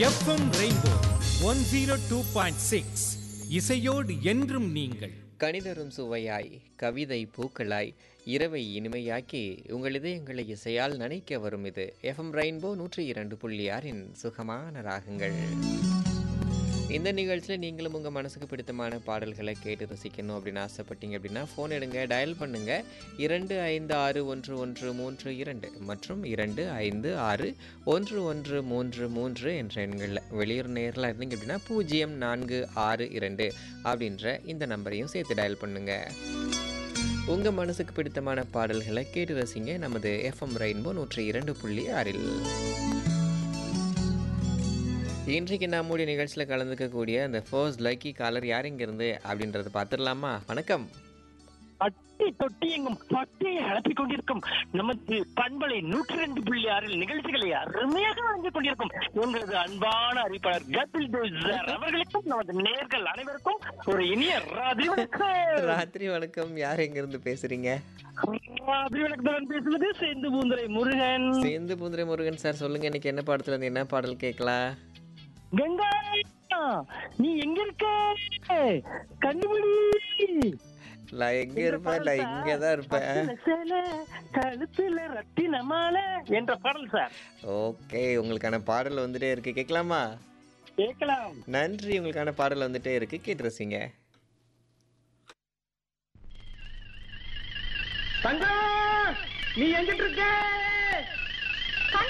FM rainbow one zero two point six இசையோடு என்றும் நீங்கள் கணிதரும் சுவையாய் கவிதை பூக்களாய் இரவை இனிமையாக்கி உங்கள் இதயங்களை இசையால் நனைக்க வரும் இது எஃப்எம் ரெயின்போ நூற்றி இரண்டு புள்ளி ஆறின் சுகமான ராகங்கள் இந்த நிகழ்ச்சியில் நீங்களும் உங்கள் மனசுக்கு பிடித்தமான பாடல்களை கேட்டு ரசிக்கணும் அப்படின்னு ஆசைப்பட்டீங்க அப்படின்னா ஃபோன் எடுங்க டயல் பண்ணுங்க இரண்டு ஐந்து ஆறு ஒன்று ஒன்று மூன்று இரண்டு மற்றும் இரண்டு ஐந்து ஆறு ஒன்று ஒன்று மூன்று மூன்று என்ற எண்களில் வெளியூர் நேரில் இருந்தீங்க அப்படின்னா பூஜ்ஜியம் நான்கு ஆறு இரண்டு அப்படின்ற இந்த நம்பரையும் சேர்த்து டயல் பண்ணுங்க உங்கள் மனசுக்கு பிடித்தமான பாடல்களை கேட்டு ரசிங்க நமது எஃப்எம் ரெயின்போ நூற்றி இரண்டு புள்ளி ஆறில் இன்றைக்கு நம்முடைய நிகழ்ச்சியில் கலந்துக்கக்கூடிய அந்த ஃபர்ஸ்ட் லக்கி காலர் யார் இருந்து அப்படின்றத பார்த்துடலாமா வணக்கம் அட்டி தொட்டி எங்கும் பட்டியை அழப்பிக் கொண்டிருக்கும் நமது பண்பலை நூற்றி ரெண்டு புள்ளி ஆறில் நிகழ்ச்சிகளை அருமையாக வழங்கிக் கொண்டிருக்கும் எங்களது அன்பான அறிவிப்பாளர் கபில் தேவ் சார் அவர்களுக்கும் நமது நேர்கள் அனைவருக்கும் ஒரு இனிய ராத்திரி வணக்கம் ராத்திரி வணக்கம் யார் இருந்து பேசுறீங்க ராத்திரி வணக்கத்துடன் பேசுவது சேந்து பூந்துரை முருகன் சேந்து பூந்திரை முருகன் சார் சொல்லுங்க இன்னைக்கு என்ன பாடத்துல இருந்து என்ன பாடல் கேட்கலாம் கங்கா நீ எங்க இருக்க கண்டுபிடி நான் எங்க இருப்பேன் நான் இங்கே தான் இருப்பேன் பட்டுல சேலை, கழுத்துல ரத்தின மாலை என்ற பாடல் சார் ஓகே உங்களுக்கான பாடல் வந்துட்டே இருக்கு கேட்கலாமா கேட்கலாம் நன்றி உங்களுக்கான பாடல் வந்துட்டே இருக்கு கேட்டு ரசிங்க தங்கம் நீ எங்கிட்டு இருக்க